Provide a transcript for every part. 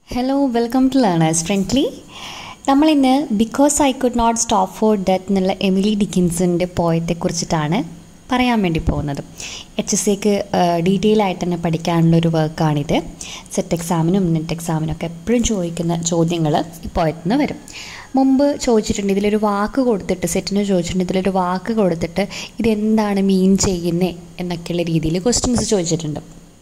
Hello welcome to learners friendly നമ്മളിന്ന് because I could not stop for death എന്നുള്ള Emily ഡിക്കിൻസിൻ്റെ പോയത്തെക്കുറിച്ചിട്ടാണ് പറയാൻ വേണ്ടി പോകുന്നത് എച്ച് എസ് സിക്ക് ഡീറ്റെയിൽ ആയിട്ട് തന്നെ പഠിക്കാനുള്ളൊരു വർക്കാണിത് സെറ്റ് എക്സാമിനും നെറ്റ് എക്സാമിനും ഒക്കെ എപ്പോഴും ചോദിക്കുന്ന ചോദ്യങ്ങൾ ഈ പോയത്തിൽ നിന്ന് വരും മുമ്പ് ചോദിച്ചിട്ടുണ്ട് ഇതിലൊരു വാക്ക് കൊടുത്തിട്ട് സെറ്റിന് ചോദിച്ചിട്ടുണ്ട് ഇതിലൊരു വാക്ക് കൊടുത്തിട്ട് ഇതെന്താണ് മീൻ ചെയ്യുന്നത് എന്നൊക്കെയുള്ള രീതിയിൽ ക്വസ്റ്റ്യൻസ് ചോദിച്ചിട്ടുണ്ട്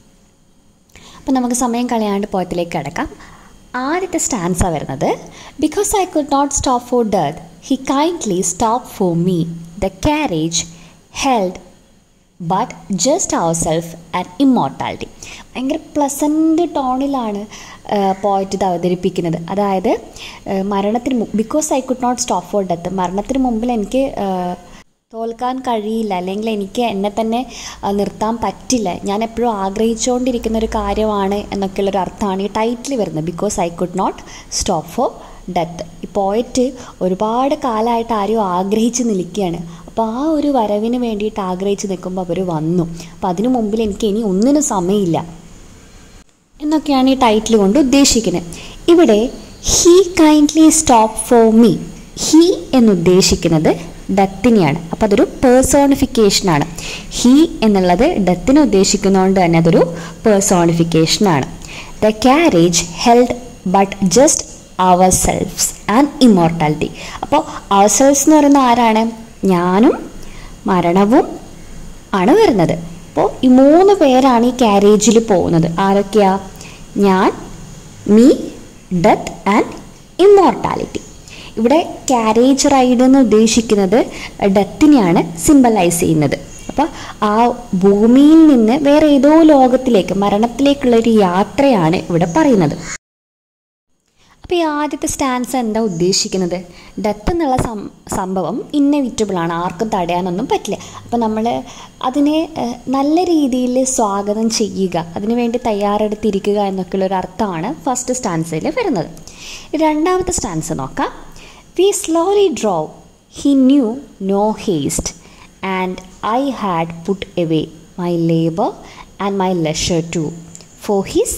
അപ്പം നമുക്ക് സമയം കളയാണ്ട് പോയത്തിലേക്ക് കിടക്കാം ആദ്യത്തെ സ്റ്റാൻസ വരുന്നത് because I could not stop for death he kindly stop for me the carriage held but just ourselves and immortality ഭയങ്കര പ്ലസൻ്റ് ടോണിലാണ് പോയിട്ട് ഇത് അവതരിപ്പിക്കുന്നത് അതായത് മരണത്തിന് because I could not stop for death മരണത്തിന് മുമ്പിൽ എനിക്ക് തോൽക്കാൻ കഴിയില്ല അല്ലെങ്കിൽ എനിക്ക് എന്നെ തന്നെ നിർത്താൻ പറ്റില്ല ഞാൻ എപ്പോഴും ആഗ്രഹിച്ചുകൊണ്ടിരിക്കുന്ന ഒരു കാര്യമാണ് എന്നൊക്കെയുള്ളൊരു അർത്ഥമാണ് ഈ ടൈറ്റിൽ വരുന്നത് because I could not stop for death ഈ പോയിട്ട് ഒരുപാട് കാലമായിട്ട് ആരും ആഗ്രഹിച്ച് നിൽക്കുകയാണ് അപ്പോൾ ആ ഒരു വരവിന് വേണ്ടിയിട്ട് ആഗ്രഹിച്ച് നിൽക്കുമ്പോൾ അവർ വന്നു അപ്പോൾ അതിനു മുമ്പിൽ എനിക്ക് ഇനി ഒന്നിനും സമയമില്ല എന്നൊക്കെയാണ് ഈ ടൈറ്റിൽ കൊണ്ട് ഉദ്ദേശിക്കുന്നത് ഇവിടെ he kindly stop for me he എന്നുദ്ദേശിക്കുന്നത് ഡെത്തിനെയാണ് അപ്പോൾ അതൊരു പേഴ്സോണിഫിക്കേഷനാണ് ഹീ എന്നുള്ളത് ഡെത്തിനെ ഉദ്ദേശിക്കുന്നതുകൊണ്ട് തന്നെ അതൊരു പേഴ്സോണിഫിക്കേഷനാണ് the carriage held but just ourselves and immortality അപ്പോൾ അവർ സെൽഫ്സ് എന്ന് പറയുന്ന ആരാണ് ഞാനും മരണവും ആണ് വരുന്നത് അപ്പോൾ ഈ മൂന്ന് പേരാണ് ഈ ക്യാരേജിൽ പോകുന്നത് ആരൊക്കെയാ ഞാൻ മീ ഡെത്ത് ആൻഡ് ഇമ്മോർട്ടാലിറ്റി ഇവിടെ ക്യാരേജ് റൈഡ് എന്ന് ഉദ്ദേശിക്കുന്നത് ഡെത്തിനെയാണ് സിമ്പലൈസ് ചെയ്യുന്നത് അപ്പോൾ ആ ഭൂമിയിൽ നിന്ന് വേറെ ഏതോ ലോകത്തിലേക്ക് മരണത്തിലേക്കുള്ള ഒരു യാത്രയാണ് ഇവിടെ പറയുന്നത് അപ്പോൾ ഈ ആദ്യത്തെ സ്റ്റാൻസ് എന്താ ഉദ്ദേശിക്കുന്നത് ഡെത്ത് എന്നുള്ള സം സംഭവം ഇന്നവിറ്റബിൾ ആണ് ആർക്കും തടയാനൊന്നും പറ്റില്ല അപ്പോൾ നമ്മൾ അതിനെ നല്ല രീതിയിൽ സ്വാഗതം ചെയ്യുക അതിനുവേണ്ടി തയ്യാറെടുത്തിരിക്കുക എന്നൊക്കെയുള്ള ഒരു അർത്ഥമാണ് ഫസ്റ്റ് സ്റ്റാൻസിൽ വരുന്നത് രണ്ടാമത്തെ സ്റ്റാൻസ് നോക്കാം we slowly drove he knew no haste and I had put away my labour and my leisure too for his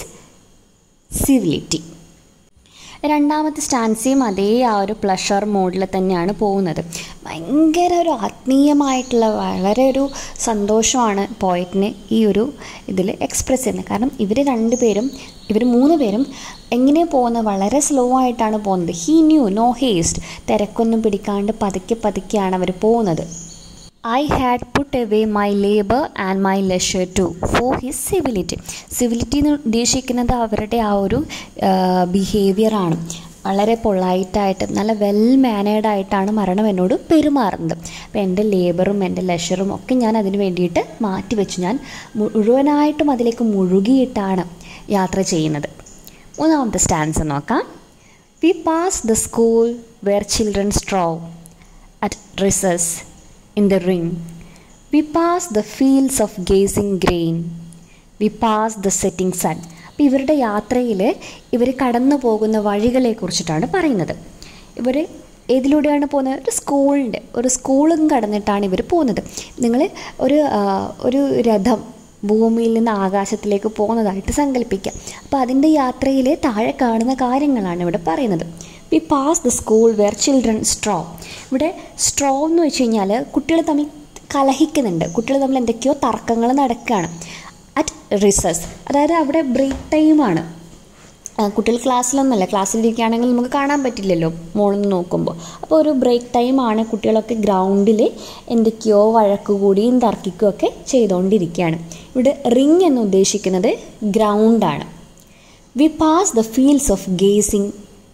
civility രണ്ടാമത്തെ സ്റ്റാൻസിയും അതേ ആ ഒരു പ്ലഷർ മോഡിൽ തന്നെയാണ് പോകുന്നത് ഭയങ്കര ഒരു ആത്മീയമായിട്ടുള്ള വളരെ ഒരു സന്തോഷമാണ് പോയിറ്റിന് ഈ ഒരു ഇതിൽ എക്സ്പ്രസ് ചെയ്യുന്നത് കാരണം ഇവർ രണ്ടുപേരും ഇവർ മൂന്ന് പേരും എങ്ങനെ പോകുന്നത് വളരെ സ്ലോ ആയിട്ടാണ് പോകുന്നത് ഹീ ന്യൂ നോ ഹേസ്റ്റ് തിരക്കൊന്നും പിടിക്കാണ്ട് പതുക്കെ പതുക്കെയാണ് അവർ പോകുന്നത് I had put away my labour and my leisure too for his civility civility എന്ന് ഉദ്ദേശിക്കുന്നത് അവരുടെ ആ ഒരു ബിഹേവിയറാണ് വളരെ പൊളൈറ്റായിട്ട് നല്ല വെൽ മാനേഡ് ആയിട്ടാണ് മരണം എന്നോട് പെരുമാറുന്നത് അപ്പോൾ എൻ്റെ ലേബറും എൻ്റെ ലെഷറും ഒക്കെ ഞാൻ അതിന് വേണ്ടിയിട്ട് മാറ്റിവെച്ചു ഞാൻ മുഴുവനായിട്ടും അതിലേക്ക് മുഴുകിയിട്ടാണ് യാത്ര ചെയ്യുന്നത് മൂന്നാമത്തെ സ്റ്റാൻസ് നോക്കാം we pass the school where children strove at recess in the ring. We pass the fields of gazing grain. We pass the setting sun. അപ്പോൾ ഇവരുടെ യാത്രയിൽ ഇവർ കടന്നു പോകുന്ന വഴികളെ കുറിച്ചിട്ടാണ് പറയുന്നത് ഇവർ ഏതിലൂടെയാണ് പോകുന്നത് ഒരു സ്കൂളിൻ്റെ ഒരു സ്കൂളും കടന്നിട്ടാണ് ഇവർ പോകുന്നത് നിങ്ങൾ ഒരു ഒരു രഥം ഭൂമിയിൽ നിന്ന് ആകാശത്തിലേക്ക് പോകുന്നതായിട്ട് സങ്കല്പിക്കുക അപ്പോൾ അതിൻ്റെ യാത്രയിൽ താഴെ കാണുന്ന കാര്യങ്ങളാണ് ഇവിടെ പറയുന്നത് we pass the school where children strove ഇവിടെ സ്ട്രോ എന്ന് വെച്ച് കഴിഞ്ഞാൽ കുട്ടികൾ തമ്മിൽ കലഹിക്കുന്നുണ്ട് കുട്ടികൾ തമ്മിൽ എന്തൊക്കെയോ തർക്കങ്ങൾ നടക്കുകയാണ് അറ്റ് റിസസ് അതായത് അവിടെ ബ്രേക്ക് ടൈമാണ് കുട്ടികൾ ക്ലാസ്സിലൊന്നുമല്ല ക്ലാസ്സിലിരിക്കുകയാണെങ്കിൽ നമുക്ക് കാണാൻ പറ്റില്ലല്ലോ മോളിൽ നിന്ന് നോക്കുമ്പോൾ അപ്പോൾ ഒരു ബ്രേക്ക് ടൈമാണ് കുട്ടികളൊക്കെ ഗ്രൗണ്ടിൽ എന്തൊക്കെയോ വഴക്കുകൂടിയും തർക്കിക്കുകയും ഒക്കെ ചെയ്തുകൊണ്ടിരിക്കുകയാണ് ഇവിടെ റിങ് എന്ന് ഉദ്ദേശിക്കുന്നത് ഗ്രൗണ്ടാണ് we pass the fields of gazing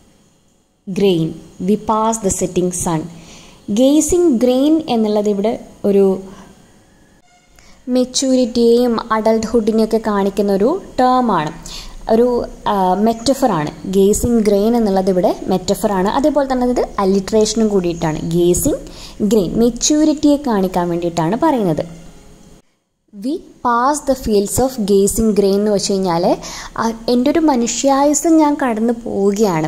grain we pass the setting sun gazing grain എന്നുള്ളത് ഇവിടെ ഒരു മെച്യൂരിറ്റിയെയും അഡൾട്ട്ഹുഡിനെയൊക്കെ കാണിക്കുന്ന ഒരു ടേമാണ് ഒരു മെറ്റഫറാണ് ഗേസിങ് ഗ്രെയിൻ എന്നുള്ളത് ഇവിടെ മെറ്റഫറാണ് അതേപോലെ തന്നെ ഇത് അലിട്രേഷനും കൂടിയിട്ടാണ് ഗേസിങ് ഗ്രെയിൻ മെച്യൂരിറ്റിയെ കാണിക്കാൻ വേണ്ടിയിട്ടാണ് പറയുന്നത് we pass the fields of gazing grain എന്ന് വെച്ച് കഴിഞ്ഞാൽ എൻ്റെ ഒരു മനുഷ്യായുസം ഞാൻ കടന്നു പോവുകയാണ്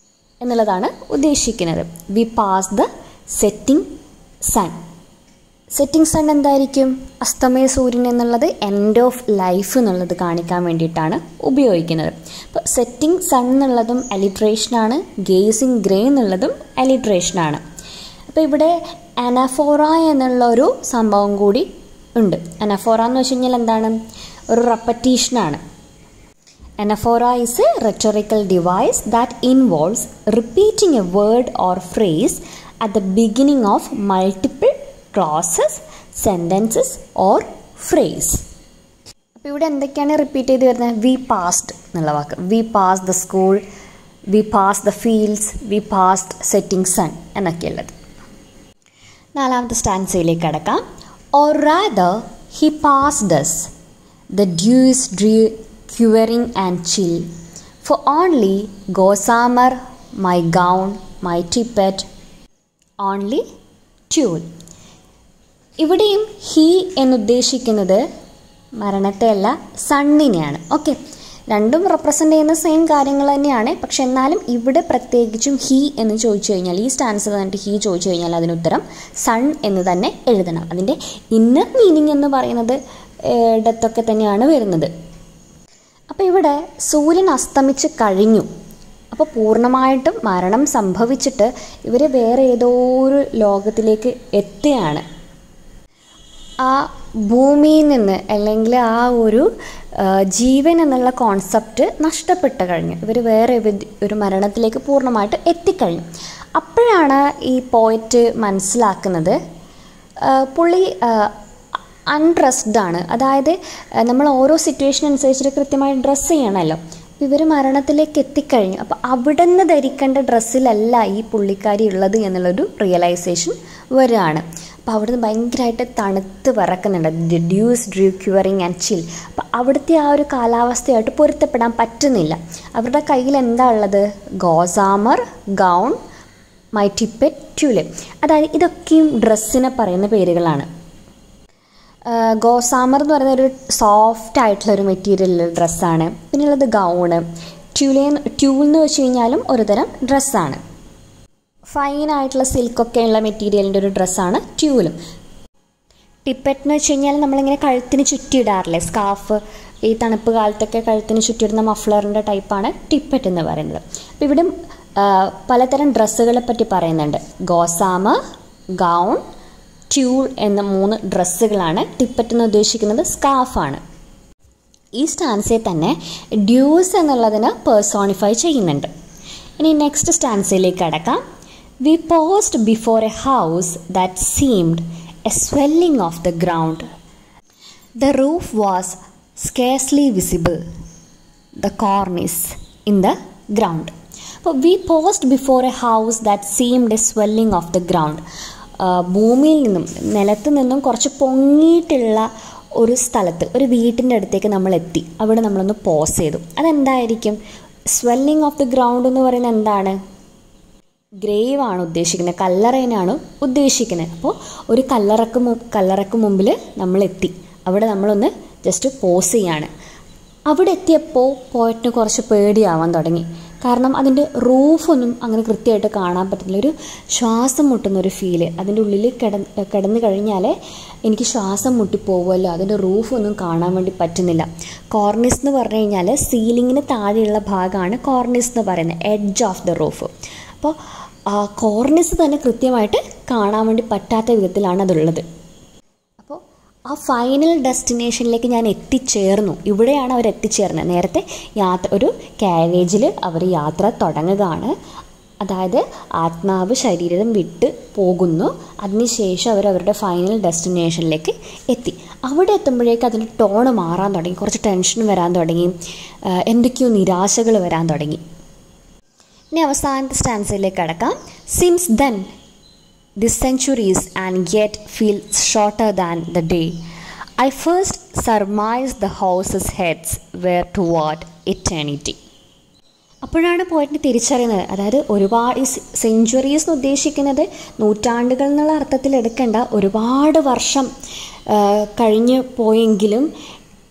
എന്നുള്ളതാണ് ഉദ്ദേശിക്കുന്നത് we pass the setting sun setting sun എന്തായിരിക്കും അസ്തമയ സൂര്യൻ എന്നുള്ളത് എൻഡ് ഓഫ് ലൈഫ് എന്നുള്ളത് കാണിക്കാൻ വേണ്ടിയിട്ടാണ് ഉപയോഗിക്കുന്നത് അപ്പോൾ സെറ്റിംഗ് സൺ എന്നുള്ളതും അലിട്രേഷനാണ് ഗേസിങ് ഗ്രേ എന്നുള്ളതും അലിട്രേഷനാണ് അപ്പോൾ ഇവിടെ അനഫോറ എന്നുള്ള ഒരു സംഭവം കൂടി ഉണ്ട് അനഫോറ എന്ന് വെച്ച് കഴിഞ്ഞാൽ എന്താണ് ഒരു റെപ്പറ്റീഷനാണ് Anaphora is a rhetorical device that involves repeating a word or phrase at the beginning of multiple clauses, sentences or phrase. അപ്പോൾ ഇവിടെ എന്തൊക്കെയാണ് റിപ്പീറ്റ് ചെയ്ത് വരുന്നത് വി പാസ്ഡ് എന്നുള്ള വാക്ക് we pass the school we pass the fields we passed setting sun എന്നൊക്കെയുള്ളത് നാലാമത്തെ സ്റ്റാൻസയിലേക്ക് കടക്കാം or rather he passed us the dews drew quivering and chill. For only gossamer, my gown, my tippet, only tulle. ഇവിടെയും he എന്നുദ്ദേശിക്കുന്നത് മരണത്തെയല്ല സണ്ണിനെയാണ് okay രണ്ടും represent ചെയ്യുന്ന സെയിം കാര്യങ്ങൾ തന്നെയാണ് പക്ഷെ എന്നാലും ഇവിടെ പ്രത്യേകിച്ചും ഹി എന്ന് ചോദിച്ചു കഴിഞ്ഞാൽ ഈ സ്റ്റാൻസ് തന്നിട്ട് ഹി ചോദിച്ചു കഴിഞ്ഞാൽ അതിനുത്തരം സൺ എന്ന് തന്നെ എഴുതണം അതിൻ്റെ ഇന്നർ മീനിങ് എന്ന് പറയുന്നത് ഇടത്തൊക്കെ തന്നെയാണ് വരുന്നത് അപ്പോൾ ഇവിടെ സൂര്യൻ അസ്തമിച്ച് കഴിഞ്ഞു അപ്പോൾ പൂർണ്ണമായിട്ടും മരണം സംഭവിച്ചിട്ട് ഇവർ വേറെ ഏതോ ഒരു ലോകത്തിലേക്ക് എത്തുകയാണ് ആ ഭൂമിയിൽ നിന്ന് അല്ലെങ്കിൽ ആ ഒരു ജീവൻ എന്നുള്ള കോൺസെപ്റ്റ് നഷ്ടപ്പെട്ട് കഴിഞ്ഞു ഇവർ വേറെ ഒരു മരണത്തിലേക്ക് പൂർണ്ണമായിട്ട് എത്തിക്കഴിഞ്ഞു അപ്പോഴാണ് ഈ പോയിറ്റ് മനസ്സിലാക്കുന്നത് പുള്ളി അൺഡ്രസ്ഡ് ആണ് അതായത് നമ്മൾ ഓരോ സിറ്റുവേഷൻ അനുസരിച്ചിട്ട് കൃത്യമായി ഡ്രസ്സ് ചെയ്യണമല്ലോ ഇവർ മരണത്തിലേക്ക് എത്തിക്കഴിഞ്ഞു അപ്പോൾ അവിടെ നിന്ന് ധരിക്കേണ്ട ഡ്രസ്സിലല്ല ഈ പുള്ളിക്കാരി ഉള്ളത് എന്നുള്ളൊരു റിയലൈസേഷൻ വരികയാണ് അപ്പോൾ അവിടുന്ന് ഭയങ്കരമായിട്ട് തണുത്ത് വിറക്കുന്നുണ്ട് dews drew quivering and chill അപ്പോൾ അവിടുത്തെ ആ ഒരു കാലാവസ്ഥയായിട്ട് പൊരുത്തപ്പെടാൻ പറ്റുന്നില്ല അവരുടെ കയ്യിൽ എന്താ ഉള്ളത് gossamer gown my tippet tulip അതായത് ഇതൊക്കെയും ഡ്രസ്സിനെ പറയുന്ന പേരുകളാണ് ഗോസാമർ എന്ന് പറയുന്ന ഒരു സോഫ്റ്റ് ആയിട്ടുള്ള ഒരു മെറ്റീരിയൽ ഡ്രസ്സാണ് പിന്നെയുള്ളത് ഗൗണ് ട്യൂലേൻ ട്യൂൾ എന്ന് വെച്ച് കഴിഞ്ഞാലും ഒരു തരം ഡ്രസ്സാണ് ഫൈൻ ആയിട്ടുള്ള സിൽക്കൊക്കെ ഉള്ള മെറ്റീരിയലിൻ്റെ ഒരു ഡ്രസ്സാണ് ട്യൂലും ടിപ്പറ്റ് എന്ന് വെച്ച് കഴിഞ്ഞാൽ നമ്മളിങ്ങനെ കഴുത്തിന് ചുറ്റിയിടാറില്ലേ സ്കാർഫ് ഈ തണുപ്പ് കാലത്തൊക്കെ കഴുത്തിന് ചുറ്റിയിടുന്ന മഫ്ലറിൻ്റെ ടൈപ്പാണ് ടിപ്പറ്റ് എന്ന് പറയുന്നത് അപ്പോൾ ഇവിടെ പലതരം ഡ്രസ്സുകളെ പറ്റി പറയുന്നുണ്ട് ഗോസാമ ഗൗൺ ട്യൂൾ എന്ന മൂന്ന് ഡ്രസ്സുകളാണ് ടിപ്പറ്റ് എന്ന് ഉദ്ദേശിക്കുന്നത് സ്കാർഫാണ് ഈ സ്റ്റാൻസയെ തന്നെ ഡ്യൂസ് എന്നുള്ളതിന് പേഴ്സോണിഫൈ ചെയ്യുന്നുണ്ട് ഇനി നെക്സ്റ്റ് സ്റ്റാൻസയിലേക്ക് കടക്കാം we paused before a house that seemed a swelling of the ground the roof was scarcely visible the cornice in the ground അപ്പോൾ we paused before a house that seemed a swelling of the ground ഭൂമിയിൽ നിന്നും നിലത്ത് നിന്നും കുറച്ച് പൊങ്ങിയിട്ടുള്ള ഒരു സ്ഥലത്ത് ഒരു വീട്ടിൻ്റെ അടുത്തേക്ക് നമ്മൾ എത്തി അവിടെ നമ്മളൊന്ന് പോസ് ചെയ്തു അതെന്തായിരിക്കും സ്വെല്ലിംഗ് ഓഫ് ദി ഗ്രൗണ്ട് എന്ന് പറയുന്നത് എന്താണ് ഗ്രേവ് ആണ് ഉദ്ദേശിക്കുന്നത് കല്ലറേനാണ് ഉദ്ദേശിക്കുന്നത് അപ്പോൾ ഒരു കല്ലറക്ക് കല്ലറക്ക് മുമ്പിൽ നമ്മൾ എത്തി അവിടെ നമ്മളൊന്ന് ജസ്റ്റ് പോസ് ചെയ്യാണ് അവിടെ എത്തിയപ്പോൾ പോയിട്ടിന് കുറച്ച് പേടിയാവാൻ തുടങ്ങി കാരണം അതിൻ്റെ റൂഫൊന്നും അങ്ങനെ കൃത്യമായിട്ട് കാണാൻ പറ്റുന്നില്ല ഒരു ശ്വാസം മുട്ടുന്ന ഒരു ഫീല് അതിൻ്റെ ഉള്ളിൽ കിട കിടന്നു കഴിഞ്ഞാൽ എനിക്ക് ശ്വാസം മുട്ടിപ്പോകുമല്ലോ അതിൻ്റെ റൂഫൊന്നും കാണാൻ വേണ്ടി പറ്റുന്നില്ല കോർണിസ് എന്ന് പറഞ്ഞു കഴിഞ്ഞാൽ സീലിങ്ങിന് താഴെയുള്ള ഭാഗമാണ് കോർണിസ് എന്ന് പറയുന്നത് എഡ്ജ് ഓഫ് ദ റൂഫ് അപ്പോൾ ആ കോർണിസ് തന്നെ കൃത്യമായിട്ട് കാണാൻ വേണ്ടി പറ്റാത്ത വിധത്തിലാണ് അതുള്ളത് അപ്പോൾ ആ ഫൈനൽ ഡെസ്റ്റിനേഷനിലേക്ക് ഞാൻ എത്തിച്ചേർന്നു ഇവിടെയാണ് അവർ എത്തിച്ചേർന്നത് നേരത്തെ യാത്ര ഒരു കാരേജിൽ അവർ യാത്ര തുടങ്ങുകയാണ് അതായത് ആത്മാവ് ശരീരം വിട്ട് പോകുന്നു അതിനുശേഷം അവർ അവരുടെ ഫൈനൽ ഡെസ്റ്റിനേഷനിലേക്ക് എത്തി അവിടെ എത്തുമ്പോഴേക്ക് അതിൻ്റെ ടോണ് മാറാൻ തുടങ്ങി കുറച്ച് ടെൻഷൻ വരാൻ തുടങ്ങി എന്തൊക്കെയോ നിരാശകൾ വരാൻ തുടങ്ങി ഇനി അവസാനത്തെ സ്റ്റാൻസയിലേക്ക് കടക്കാം since then this centuries and yet feel shorter than the day I first surmised the horses heads were ടു വാട്ട് ഇറ്റേണിറ്റി അപ്പോഴാണ് പോയിന്റ് തിരിച്ചറിയുന്നത് അതായത് ഒരുപാട് ഈ സെഞ്ചുറീസ് എന്ന് ഉദ്ദേശിക്കുന്നത് നൂറ്റാണ്ടുകൾ എന്നുള്ള അർത്ഥത്തിൽ എടുക്കേണ്ട ഒരുപാട് വർഷം കഴിഞ്ഞ് പോയെങ്കിലും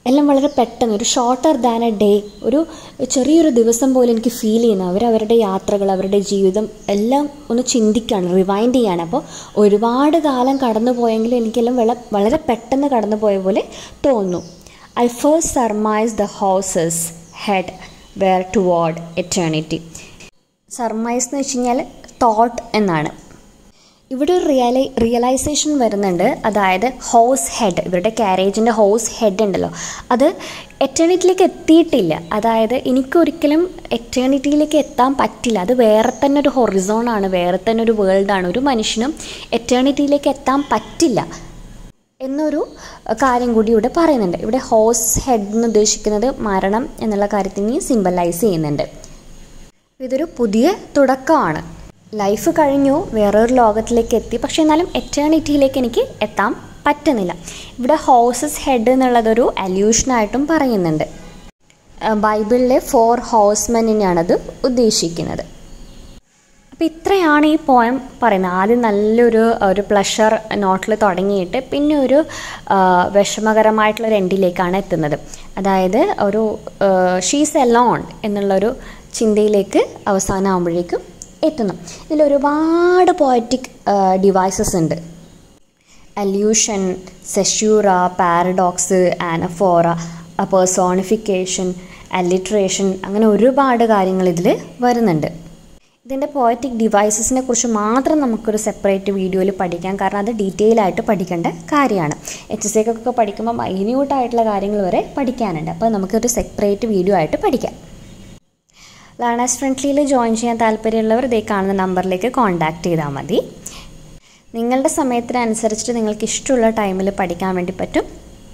എല്ലാം വളരെ പെട്ടെന്ന് ഒരു ഷോർട്ടർ ദാൻ എ ഡേ ഒരു ചെറിയൊരു ദിവസം പോലെ എനിക്ക് ഫീൽ ചെയ്യുന്നു അവർ അവരുടെ യാത്രകൾ അവരുടെ ജീവിതം എല്ലാം ഒന്ന് ചിന്തിക്കുകയാണ് റിവൈൻഡ് ചെയ്യാണ് അപ്പോൾ ഒരുപാട് കാലം കടന്നു പോയെങ്കിലും എനിക്കെല്ലാം വള വളരെ പെട്ടെന്ന് കടന്നു പോയ പോലെ തോന്നുന്നു I first surmised the horses head were toward eternity surmise എന്ന് വെച്ച് കഴിഞ്ഞാൽ തോട്ട് എന്നാണ് ഇവിടെ ഒരു റിയലൈ റിയലൈസേഷൻ വരുന്നുണ്ട് അതായത് ഹോസ് ഹെഡ് ഇവരുടെ കാരേജിൻ്റെ ഹോസ് ഹെഡ് ഉണ്ടല്ലോ അത് എറ്റേണിറ്റിയിലേക്ക് എത്തിയിട്ടില്ല അതായത് എനിക്കൊരിക്കലും എറ്റേണിറ്റിയിലേക്ക് എത്താൻ പറ്റില്ല അത് വേറെ തന്നെ ഒരു ഹൊറിസോണാണ് വേറെ തന്നെ ഒരു വേൾഡാണ് ഒരു മനുഷ്യനും എറ്റേണിറ്റിയിലേക്ക് എത്താൻ പറ്റില്ല എന്നൊരു കാര്യം കൂടി ഇവിടെ പറയുന്നുണ്ട് ഇവിടെ ഹോസ് ഹെഡ് എന്ന് ഉദ്ദേശിക്കുന്നത് മരണം എന്നുള്ള കാര്യത്തിന് സിമ്പലൈസ് ചെയ്യുന്നുണ്ട് ഇതൊരു പുതിയ തുടക്കമാണ് ലൈഫ് കഴിഞ്ഞു വേറൊരു ലോകത്തിലേക്ക് എത്തി പക്ഷേ എന്നാലും എറ്റേണിറ്റിയിലേക്ക് എനിക്ക് എത്താൻ പറ്റുന്നില്ല ഇവിടെ ഹോസസ് ഹെഡ് എന്നുള്ളതൊരു അല്യൂഷനായിട്ടും പറയുന്നുണ്ട് ബൈബിളിലെ ഫോർ ഹോസ്മെന്നിനെയാണത് ഉദ്ദേശിക്കുന്നത് അപ്പോൾ ഇത്രയാണ് ഈ പോയം പറയുന്നത് ആദ്യം നല്ലൊരു ഒരു പ്ലഷർ നോട്ടിൽ തുടങ്ങിയിട്ട് പിന്നെ ഒരു വിഷമകരമായിട്ടുള്ളൊരു എൻഡിലേക്കാണ് എത്തുന്നത് അതായത് ഒരു ഷീസ് എലോൺ എന്നുള്ളൊരു ചിന്തയിലേക്ക് അവസാനമാകുമ്പോഴേക്കും എത്തുന്നു ഇതിൽ ഒരുപാട് പോയറ്റിക് ഡിവൈസസ് ഉണ്ട് allusion caesura paradox anaphora personification alliteration അങ്ങനെ ഒരുപാട് കാര്യങ്ങൾ ഇതിൽ വരുന്നുണ്ട് ഇതിൻ്റെ പോയറ്റിക് ഡിവൈസസിനെ കുറിച്ച് മാത്രം നമുക്കൊരു സെപ്പറേറ്റ് വീഡിയോയിൽ പഠിക്കാം കാരണം അത് ഡീറ്റെയിൽ ആയിട്ട് പഠിക്കേണ്ട കാര്യമാണ് എച്ച് എസ് എക്കൊക്കെ പഠിക്കുമ്പോൾ മൈന്യൂട്ടായിട്ടുള്ള കാര്യങ്ങൾ വരെ പഠിക്കാനുണ്ട് അപ്പോൾ നമുക്കൊരു സെപ്പറേറ്റ് വീഡിയോ ആയിട്ട് പഠിക്കാം ലേണേഴ്സ് ഫ്രണ്ട്ലിയിൽ ജോയിൻ ചെയ്യാൻ താല്പര്യമുള്ളവർ ഇതേ കാണുന്ന നമ്പറിലേക്ക് കോൺടാക്റ്റ് ചെയ്താൽ മതി നിങ്ങളുടെ സമയത്തിനനുസരിച്ചിട്ട് നിങ്ങൾക്ക് ഇഷ്ടമുള്ള ടൈമിൽ പഠിക്കാൻ വേണ്ടി പറ്റും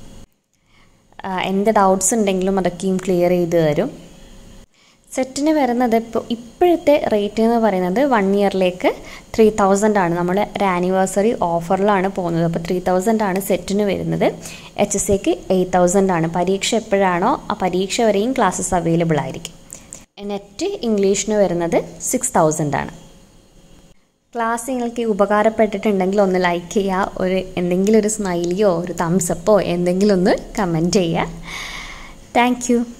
എന്ത് ഡൗട്ട്സ് ഉണ്ടെങ്കിലും അതൊക്കെയും ക്ലിയർ ചെയ്ത് തരും സെറ്റിന് വരുന്നത് ഇപ്പോൾ ഇപ്പോഴത്തെ റേറ്റ് എന്ന് പറയുന്നത് വൺ ഇയറിലേക്ക് ത്രീ തൗസൻഡ് ആണ് നമ്മൾ ഒരു ആനിവേഴ്സറി ഓഫറിലാണ് പോകുന്നത് അപ്പോൾ ത്രീ തൗസൻഡ് ആണ് സെറ്റിന് വരുന്നത് എച്ച് എസ് എക്ക് എയ്റ്റ് തൗസൻഡ് ആണ് പരീക്ഷ എപ്പോഴാണോ ആ പരീക്ഷ വരെയും ക്ലാസ്സസ് അവൈലബിൾ ആയിരിക്കും നെറ്റ് ഇംഗ്ലീഷിന് വരുന്നത് സിക്സ് തൗസൻഡ് ആണ് ക്ലാസ് നിങ്ങൾക്ക് ഉപകാരപ്പെട്ടിട്ടുണ്ടെങ്കിൽ ഒന്ന് ലൈക്ക് ചെയ്യുക ഒരു എന്തെങ്കിലും ഒരു സ്മൈലിയോ ഒരു തംസപ്പോ എന്തെങ്കിലും ഒന്ന് കമൻറ്റ് ചെയ്യുക താങ്ക്